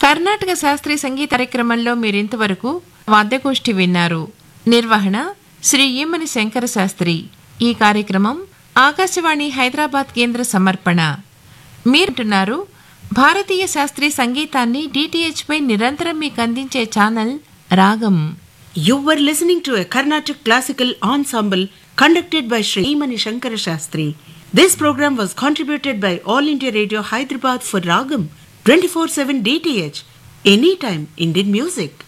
కర్ణాటక శాస్త్రీయ సంగీత కార్యక్రమంలో మీరింతవరకు వాద్యగోష్ఠి విన్నారు నిర్వహణ శ్రీ ఈమని శంకర శాస్త్రి ఈ కార్యక్రమం ఆకాశవాణి హైదరాబాద్ కేంద్ర సమర్పణ మీరుంటున్నారు భారతీయ శాస్త్రీయ సంగీతాన్ని డిటిహెచ్ పై నిరంతరం మీకు అందించే ఛానల్ రాగం You were listening to a Carnatic classical ensemble conducted by Sri Imani Shankara Shastri. This program was contributed by All India Radio Hyderabad for Ragam 24/7 DTH. Anytime Indian music.